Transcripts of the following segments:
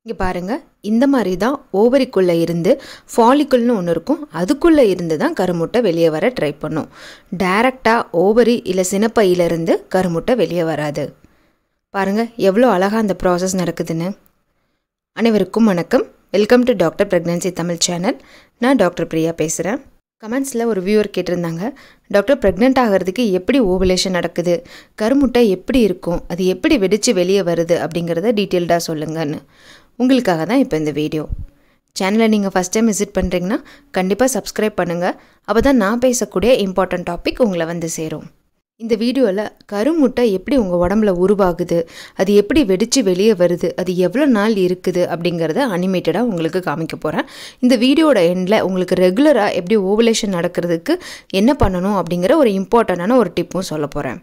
இங்கே பாருங்கள் இந்த மாதிரி தான் ஓவரிக்குள்ளே இருந்து ஃபாலிக்குல்னு ஒன்று இருக்கும் அதுக்குள்ளே இருந்து தான் கருமுட்டை வெளியே வர ட்ரை பண்ணும் டைரெக்டாக ஓவரி இல்லை சினப்பையிலிருந்து கருமுட்டை வெளியே வராது பாருங்கள் எவ்வளோ அழகாக அந்த ப்ராசஸ் நடக்குதுன்னு அனைவருக்கும் வணக்கம் welcome to doctor pregnancy Tamil channel நான் டாக்டர் பிரியா பேசுகிறேன் கமெண்ட்ஸில் ஒரு வியூவர் கேட்டிருந்தாங்க டாக்டர் ப்ரெக்னென்ட் ஆகிறதுக்கு எப்படி ஓவலேஷன் நடக்குது கருமுட்டை எப்படி இருக்கும் அது எப்படி வெடித்து வெளியே வருது அப்படிங்கிறத டீட்டெயில்டாக சொல்லுங்கன்னு உங்களுக்காக தான் இப்போ இந்த வீடியோ சேனலை நீங்கள் ஃபஸ்ட் டைம் விசிட் பண்ணுறீங்கன்னா கண்டிப்பாக சப்ஸ்கிரைப் பண்ணுங்கள் அப்போ தான் நான் பேசக்கூடிய இம்பார்ட்டன்ட் டாபிக் உங்களை வந்து சேரும் இந்த வீடியோவில் கருமுட்டை எப்படி உங்கள் உடம்புல உருவாகுது அது எப்படி வெடித்து வெளியே வருது அது எவ்வளோ நாள் இருக்குது அப்படிங்கிறத அனிமேட்டடாக உங்களுக்கு காமிக்க போகிறேன் இந்த வீடியோட எண்டில் உங்களுக்கு ரெகுலராக எப்படி ஓவலேஷன் நடக்கிறதுக்கு என்ன பண்ணணும் அப்படிங்கிற ஒரு இம்பார்ட்டண்ட்டான ஒரு டிப்பும் சொல்ல போகிறேன்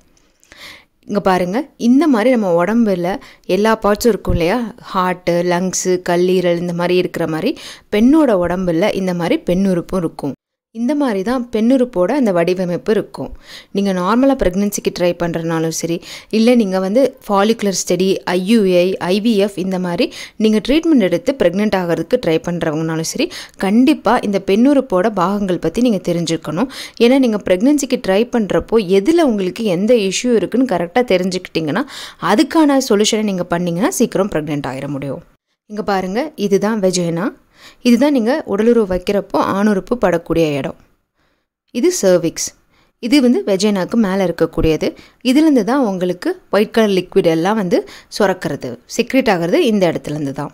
இங்கே பாருங்கள் இந்த மாதிரி நம்ம உடம்புல எல்லா பார்ட்ஸும் இருக்கும் இல்லையா ஹார்ட்டு லங்ஸு கல்லீரல் இந்த மாதிரி இருக்கிற மாதிரி பெண்ணோட உடம்புல இந்த மாதிரி பெண்ணுறுப்பும் இருக்கும் இந்த மாதிரி தான் பெண்ணுறுப்போட அந்த வடிவமைப்பு இருக்கும் நீங்கள் நார்மலாக ப்ரெக்னென்சிக்கு ட்ரை பண்ணுறனாலும் சரி இல்லை நீங்கள் வந்து ஃபாலிகுலர் ஸ்டடி ஐயுஐ ஐவிஎஃப் இந்த மாதிரி நீங்கள் ட்ரீட்மெண்ட் எடுத்து ப்ரெக்னென்ட் ஆகிறதுக்கு ட்ரை பண்ணுறவங்கனாலும் சரி கண்டிப்பாக இந்த பெண்ணுறுப்போட பாகங்கள் பற்றி நீங்கள் தெரிஞ்சுக்கணும் ஏன்னா நீங்கள் ப்ரெக்னென்சிக்கு ட்ரை பண்ணுறப்போ எதில் உங்களுக்கு எந்த இஷ்யூ இருக்குன்னு கரெக்டாக தெரிஞ்சுக்கிட்டிங்கன்னா அதுக்கான சொல்யூஷனை நீங்கள் பண்ணிங்கன்னா சீக்கிரம் ப்ரெக்னென்ட் ஆகிட முடியும் இங்கே பாருங்கள் இதுதான் வெஜைனா இதுதான் நீங்கள் உடலுறவு வைக்கிறப்போ ஆணுறுப்பு படக்கூடிய இடம் இது சர்விக்ஸ் இது வந்து வெஜைனாக்கு மேலே இருக்கக்கூடியது இதுலேருந்து தான் உங்களுக்கு ஒயிட் கலர் லிக்விட் எல்லாம் வந்து சுரக்கிறது செக்ரேட் ஆகிறது இந்த இடத்துலேருந்து தான்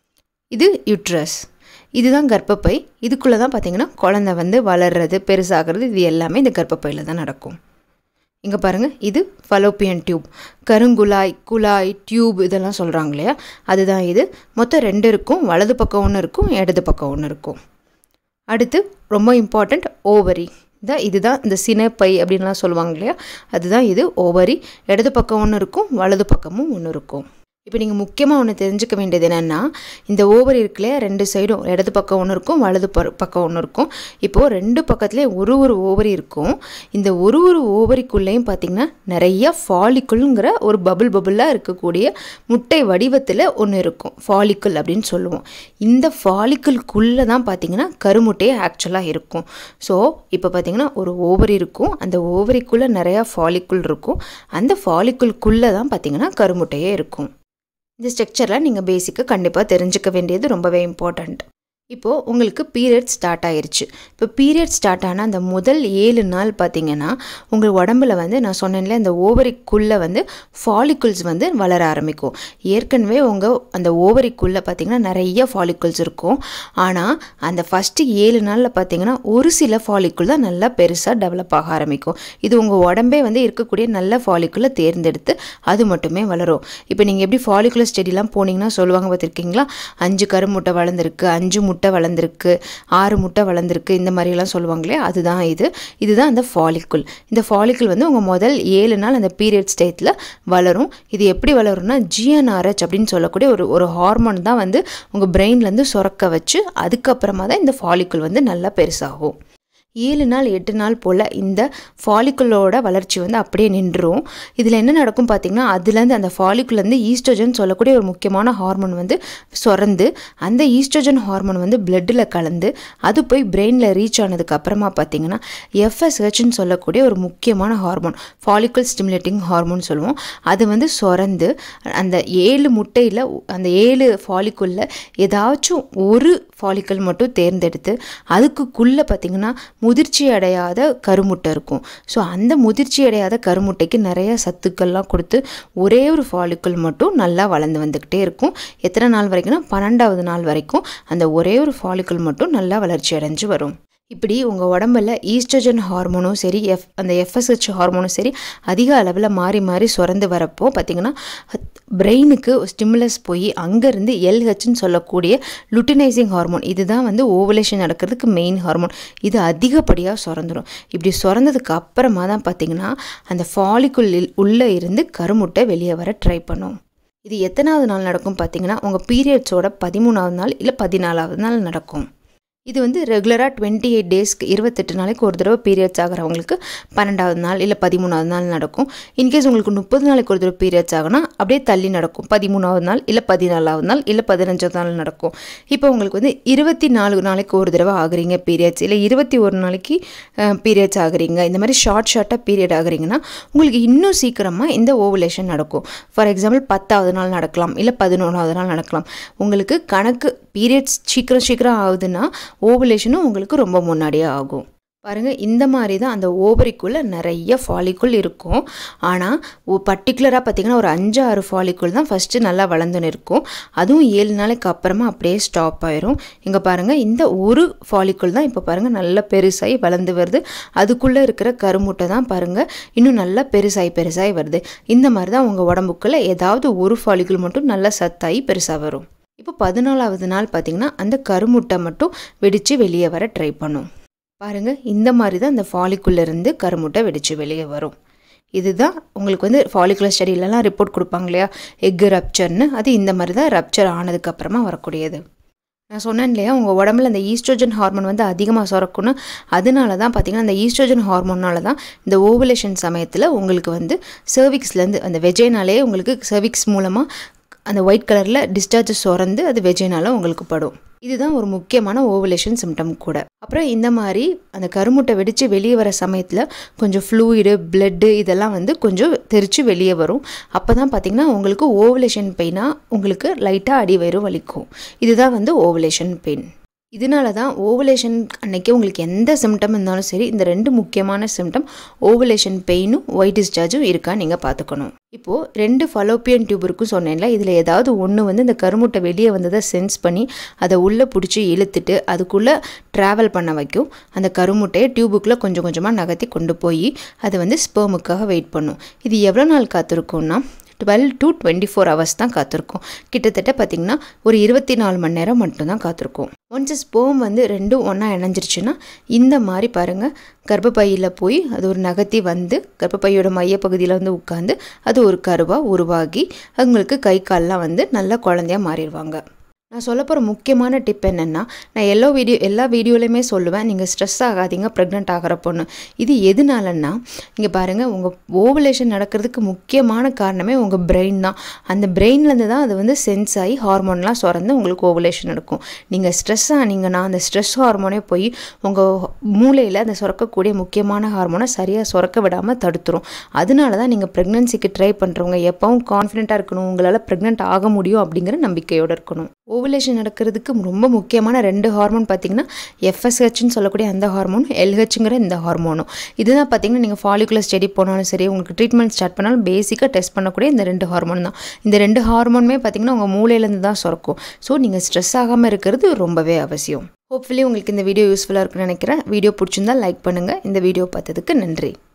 இது யூட்ரஸ் இதுதான் கர்ப்பப்பை இதுக்குள்ளே தான் பார்த்திங்கன்னா குழந்தை வந்து வளர்றது பெருசாகிறது இது எல்லாமே இந்த கர்ப்பப்பையில் தான் நடக்கும் இங்கே பாருங்கள் இது ஃபலோப்பியன் டியூப் கருங்குழாய் குழாய் டியூப் இதெல்லாம் சொல்கிறாங்க இல்லையா அதுதான் இது மொத்தம் ரெண்டு இருக்கும் வலது பக்கம் ஒன்று இருக்கும் இடது பக்கம் ஒன்று இருக்கும் அடுத்து ரொம்ப இம்பார்ட்டண்ட் ஓவரி தான் இதுதான் இந்த சினைப்பை அப்படின்லாம் சொல்லுவாங்க இல்லையா அதுதான் இது ஓவரி இடது பக்கம் ஒன்று இருக்கும் வலது பக்கமும் ஒன்று இருக்கும் இப்போ நீங்கள் முக்கியமாக ஒன்று தெரிஞ்சுக்க வேண்டியது என்னென்னா இந்த ஓவர் இருக்குல்லையா ரெண்டு சைடும் இடது பக்கம் ஒன்று இருக்கும் வலது ப பக்கம் ஒன்று இருக்கும் இப்போது ரெண்டு பக்கத்துலேயும் ஒரு ஒரு ஓவரி இருக்கும் இந்த ஒரு ஒரு ஓவரிக்குள்ளேயும் பார்த்திங்கன்னா நிறைய ஃபாலிக்குள்ங்கிற ஒரு பபுள் பபுளாக இருக்கக்கூடிய முட்டை வடிவத்தில் ஒன்று இருக்கும் ஃபாலிக்குள் அப்படின்னு சொல்லுவோம் இந்த ஃபாலிக்குள்குள்ளே தான் பார்த்திங்கன்னா கருமுட்டையே ஆக்சுவலாக இருக்கும் ஸோ இப்போ பார்த்திங்கன்னா ஒரு ஓவரி இருக்கும் அந்த ஓவரிக்குள்ளே நிறையா ஃபாலிக்குள் இருக்கும் அந்த ஃபாலிக்குள்குள்ளே தான் பார்த்திங்கன்னா கருமுட்டையே இருக்கும் இந்த ஸ்ட்ரக்சரில் நீங்கள் பேசிக்காக கண்டிப்பாக தெரிஞ்சுக்க வேண்டியது ரொம்பவே இம்பார்ட்டண்ட் இப்போது உங்களுக்கு பீரியட் ஸ்டார்ட் ஆயிருச்சு இப்போ பீரியட் ஸ்டார்ட் ஆனால் அந்த முதல் ஏழு நாள் பார்த்தீங்கன்னா உங்கள் உடம்புல வந்து நான் சொன்னேன்ல அந்த ஓவரிக்குள்ளே வந்து ஃபாலிகுல்ஸ் வந்து வளர ஆரம்பிக்கும் ஏற்கனவே உங்கள் அந்த ஓவரிக்குள்ளே பார்த்தீங்கன்னா நிறைய ஃபாலிகுல்ஸ் இருக்கும் ஆனால் அந்த ஃபஸ்ட்டு ஏழு நாளில் பார்த்தீங்கன்னா ஒரு சில ஃபாலிக்குள் தான் நல்லா பெருசாக டெவலப் ஆக ஆரம்பிக்கும் இது உங்கள் உடம்பே வந்து இருக்கக்கூடிய நல்ல ஃபாலிக்குள்ளை தேர்ந்தெடுத்து அது மட்டுமே வளரும் இப்போ நீங்கள் எப்படி ஃபாலிகுலர் ஸ்டடிலாம் போனீங்கன்னா சொல்லுவாங்க பார்த்துருக்கீங்களா அஞ்சு கருமுட்டை வளர்ந்துருக்கு அஞ்சு முட்டை வளர்ந்துருக்கு ஆறு முட்டை வளர்ந்துருக்கு இந்த மாதிரிலாம் சொல்லுவாங்க இல்லையா அதுதான் இது இதுதான் அந்த ஃபாலிக்குள் இந்த ஃபாலிக்குள் வந்து உங்கள் முதல் ஏழு நாள் அந்த பீரியட் ஸ்டேத்தில் வளரும் இது எப்படி வளரும்னா ஜிஎன்ஆர்ஹெச் அப்படின்னு சொல்லக்கூடிய ஒரு ஒரு ஹார்மோன் தான் வந்து உங்கள் பிரெயின்லேருந்து சுரக்க வச்சு அதுக்கப்புறமா தான் இந்த ஃபாலிக்குள் வந்து நல்லா பெருசாகும் ஏழு நாள் எட்டு நாள் போல் இந்த ஃபாலிக்குலோட வளர்ச்சி வந்து அப்படியே நின்றுரும் இதில் என்ன நடக்கும் பார்த்திங்கன்னா அதுலேருந்து அந்த ஃபாலிக்குலேருந்து ஈஸ்ட்ரோஜன் சொல்லக்கூடிய ஒரு முக்கியமான ஹார்மோன் வந்து சுரந்து அந்த ஈஸ்ட்ரோஜன் ஹார்மோன் வந்து பிளட்டில் கலந்து அது போய் பிரெயினில் ரீச் ஆனதுக்கு அப்புறமா பார்த்திங்கன்னா எஃப்எஸ்ஹெச்னு சொல்லக்கூடிய ஒரு முக்கியமான ஹார்மோன் ஃபாலிக்கல் ஸ்டிமுலேட்டிங் ஹார்மோன் சொல்லுவோம் அது வந்து சுரந்து அந்த ஏழு முட்டையில் அந்த ஏழு ஃபாலிக்குள்ள ஏதாச்சும் ஒரு ஃபாலிக்கல் மட்டும் தேர்ந்தெடுத்து அதுக்குள்ளே பார்த்திங்கன்னா முதிர்ச்சி அடையாத கருமுட்டை இருக்கும் ஸோ அந்த முதிர்ச்சி அடையாத கருமுட்டைக்கு நிறைய சத்துக்கள்லாம் கொடுத்து ஒரே ஒரு ஃபாலிக்குள் மட்டும் நல்லா வளர்ந்து வந்துக்கிட்டே இருக்கும் எத்தனை நாள் வரைக்கும்னா பன்னெண்டாவது நாள் வரைக்கும் அந்த ஒரே ஒரு ஃபாலிக்குள் மட்டும் நல்லா வளர்ச்சி அடைஞ்சு வரும் இப்படி உங்கள் உடம்புல ஈஸ்ட்ரஜன் ஹார்மோனும் சரி எஃப் அந்த எஃப்எஸ்ஹெச் ஹார்மோனும் சரி அதிக அளவில் மாறி மாறி சுரந்து வரப்போ பார்த்திங்கன்னா பிரெயினுக்கு ஸ்டிமுலஸ் போய் அங்கேருந்து எல்ஹெச்னு சொல்லக்கூடிய லுட்டினைசிங் ஹார்மோன் இதுதான் வந்து ஓவலேஷன் நடக்கிறதுக்கு மெயின் ஹார்மோன் இது அதிகப்படியாக சுரந்துடும் இப்படி சுரந்ததுக்கு அப்புறமா தான் பார்த்திங்கன்னா அந்த ஃபாலிக்குள்ளில் உள்ளே இருந்து கருமுட்டை வெளியே வர ட்ரை பண்ணும் இது எத்தனாவது நாள் நடக்கும் பார்த்தீங்கன்னா உங்கள் பீரியட்ஸோட பதிமூணாவது நாள் இல்லை பதினாலாவது நாள் நடக்கும் இது வந்து ரெகுலராக டுவெண்ட்டி எயிட் டேஸ்க்கு இருபத்தெட்டு நாளைக்கு ஒரு தடவை பீரியட்ஸ் ஆகிறவங்களுக்கு பன்னெண்டாவது நாள் இல்லை பதிமூணாவது நாள் நடக்கும் இன்கேஸ் உங்களுக்கு முப்பது நாளைக்கு ஒரு தடவை பீரியட்ஸ் ஆகுனா அப்படியே தள்ளி நடக்கும் பதிமூணாவது நாள் இல்லை பதினாலாவது நாள் இல்லை பதினஞ்சாவது நாள் நடக்கும் இப்போ உங்களுக்கு வந்து இருபத்தி நாலு நாளைக்கு ஒரு தடவை ஆகுறீங்க பீரியட்ஸ் இல்லை இருபத்தி ஒரு நாளைக்கு பீரியட்ஸ் ஆகுறீங்க இந்த மாதிரி ஷார்ட் ஷார்ட்டாக பீரியட் ஆகுறீங்கன்னா உங்களுக்கு இன்னும் சீக்கிரமாக இந்த ஓவலேஷன் நடக்கும் ஃபார் எக்ஸாம்பிள் பத்தாவது நாள் நடக்கலாம் இல்லை பதினொன்றாவது நாள் நடக்கலாம் உங்களுக்கு கணக்கு பீரியட்ஸ் சீக்கிரம் சீக்கிரம் ஆகுதுன்னா ஓவலேஷனும் உங்களுக்கு ரொம்ப முன்னாடியே ஆகும் பாருங்கள் இந்த மாதிரி தான் அந்த ஓவரிக்குள்ளே நிறைய ஃபாலிக்குள் இருக்கும் ஆனால் பர்டிகுலராக பார்த்திங்கன்னா ஒரு அஞ்சு ஆறு ஃபாலிக்குள் தான் ஃபஸ்ட்டு நல்லா வளர்ந்துன்னு இருக்கும் அதுவும் ஏழு நாளைக்கு அப்புறமா அப்படியே ஸ்டாப் ஆயிரும் இங்கே பாருங்கள் இந்த ஒரு ஃபாலிக்குள் தான் இப்போ பாருங்கள் நல்லா பெருசாகி வளர்ந்து வருது அதுக்குள்ளே இருக்கிற கருமுட்டை தான் பாருங்கள் இன்னும் நல்லா பெருசாகி பெருசாகி வருது இந்த மாதிரி தான் உங்கள் உடம்புக்குள்ளே ஏதாவது ஒரு ஃபாலிக்குள் மட்டும் நல்லா சத்தாகி பெருசாக வரும் இப்போ பதினாலாவது நாள் பார்த்திங்கன்னா அந்த கருமுட்டை மட்டும் வெடித்து வெளியே வர ட்ரை பண்ணும் பாருங்கள் இந்த மாதிரி தான் அந்த ஃபாலிக்குள்ளேருந்து கருமுட்டை வெடித்து வெளியே வரும் இதுதான் உங்களுக்கு வந்து ஃபாலிகுலர் ஸ்டடியிலலாம் ரிப்போர்ட் கொடுப்பாங்க இல்லையா எக்கு ரப்ச்சர்னு அது இந்த மாதிரி தான் ரப்ச்சர் ஆனதுக்கப்புறமா வரக்கூடியது நான் சொன்னேன் இல்லையா உங்கள் உடம்புல அந்த ஈஸ்ட்ரோஜன் ஹார்மோன் வந்து அதிகமாக சுரக்கும்னு அதனால தான் பார்த்தீங்கன்னா அந்த ஈஸ்ட்ரோஜன் ஹார்மோனால தான் இந்த ஓவலேஷன் சமயத்தில் உங்களுக்கு வந்து சர்விக்ஸ்லேருந்து அந்த வெஜைனாலே உங்களுக்கு சர்விக்ஸ் மூலமாக அந்த ஒயிட் கலரில் டிஸ்சார்ஜ் சுரந்து அது வெஜைனால உங்களுக்கு படும் இதுதான் ஒரு முக்கியமான ஓவலேஷன் சிம்டம் கூட அப்புறம் இந்த மாதிரி அந்த கருமுட்டை வெடித்து வெளியே வர சமயத்தில் கொஞ்சம் ஃப்ளூயிடு பிளட்டு இதெல்லாம் வந்து கொஞ்சம் தெரித்து வெளியே வரும் அப்போ தான் பார்த்திங்கன்னா உங்களுக்கு ஓவலேஷன் பெயினாக உங்களுக்கு லைட்டாக அடி வயிறு வலிக்கும் இதுதான் வந்து ஓவலேஷன் பெயின் இதனால தான் ஓவலேஷன் அன்னைக்கு உங்களுக்கு எந்த சிம்டம் இருந்தாலும் சரி இந்த ரெண்டு முக்கியமான சிம்டம் ஓவலேஷன் பெயினும் ஒயிட் டிஸ்சார்ஜும் இருக்கா நீங்கள் பார்த்துக்கணும் இப்போது ரெண்டு ஃபலோப்பியன் டியூப் இருக்கும் சொன்னேன்ல இதில் ஏதாவது ஒன்று வந்து இந்த கருமுட்டை வெளியே வந்ததை சென்ஸ் பண்ணி அதை உள்ளே பிடிச்சி இழுத்துட்டு அதுக்குள்ளே ட்ராவல் பண்ண வைக்கும் அந்த கருமுட்டையை டியூபுக்குள்ளே கொஞ்சம் கொஞ்சமாக நகர்த்தி கொண்டு போய் அது வந்து ஸ்பேமுக்காக வெயிட் பண்ணும் இது எவ்வளோ நாள் காத்திருக்கும்னா twelve to twenty four hours தான் காத்திருக்கும் கிட்டத்தட்ட பார்த்திங்கன்னா ஒரு இருபத்தி நாலு மணி நேரம் மட்டும்தான் காத்திருக்கும் ஒன்ஸ் ஸ்போம் வந்து ரெண்டும் ஒன்றா இணைஞ்சிருச்சுன்னா இந்த மாதிரி பாருங்கள் கர்ப்பப்பையில் போய் அது ஒரு நகர்த்தி வந்து கர்ப்பப்பையோட மையப்பகுதியில் வந்து உட்காந்து அது ஒரு கருவாக உருவாகி அவங்களுக்கு கை கால்லாம் வந்து நல்ல குழந்தையாக மாறிடுவாங்க நான் சொல்ல போகிற முக்கியமான டிப் என்னென்னா நான் எல்லா வீடியோ எல்லா வீடியோலையுமே சொல்லுவேன் நீங்கள் ஸ்ட்ரெஸ் ஆகாதீங்க ப்ரெக்னென்ட் ஆகிற பொண்ணு இது எதுனாலன்னா இங்கே பாருங்கள் உங்கள் ஓவலேஷன் நடக்கிறதுக்கு முக்கியமான காரணமே உங்கள் பிரெயின் தான் அந்த பிரெயின்லேருந்து தான் அது வந்து சென்ஸ் ஆகி ஹார்மோன்லாம் சுரந்து உங்களுக்கு ஓவலேஷன் நடக்கும் நீங்கள் ஸ்ட்ரெஸ் ஆனீங்கன்னா அந்த ஸ்ட்ரெஸ் ஹார்மோனே போய் உங்கள் மூளையில் அந்த சுரக்கக்கூடிய முக்கியமான ஹார்மோனை சரியாக சுரக்க விடாமல் தடுத்துரும் அதனால தான் நீங்கள் ப்ரெக்னென்சிக்கு ட்ரை பண்ணுறவங்க எப்பவும் கான்ஃபிடென்ட்டாக இருக்கணும் உங்களால் ப்ரெக்னென்ட் ஆக முடியும் அப்படிங்கிற நம்பிக்கையோடு இருக்கணும் ஓவலேஷன் நடக்கிறதுக்கு ரொம்ப முக்கியமான ரெண்டு ஹார்மோன் பார்த்தீங்கன்னா எஃப்எஸ்ஹெச்னு சொல்லக்கூடிய அந்த ஹார்மோன் எல்ஹெச்ங்கிற இந்த ஹார்மோனும் இதுதான் பார்த்தீங்கன்னா நீங்கள் ஃபாலிகுலர் ஸ்டடி போனாலும் சரி உங்களுக்கு ட்ரீட்மெண்ட் ஸ்டார்ட் பண்ணாலும் பேசிக்காக டெஸ்ட் பண்ணக்கூடிய இந்த ரெண்டு ஹார்மோன் தான் இந்த ரெண்டு ஹார்மோனுமே பார்த்தீங்கன்னா உங்கள் மூளையிலேருந்து தான் சுரக்கும் ஸோ நீங்கள் ஸ்ட்ரெஸ் ஆகாமல் இருக்கிறது ரொம்பவே அவசியம் ஹோப்ஃபுல்லி உங்களுக்கு இந்த வீடியோ யூஸ்ஃபுல்லாக இருக்குன்னு நினைக்கிறேன் வீடியோ பிடிச்சிருந்தா லைக் பண்ணுங்கள் இந்த வீடியோ பார்த்ததுக்கு நன்றி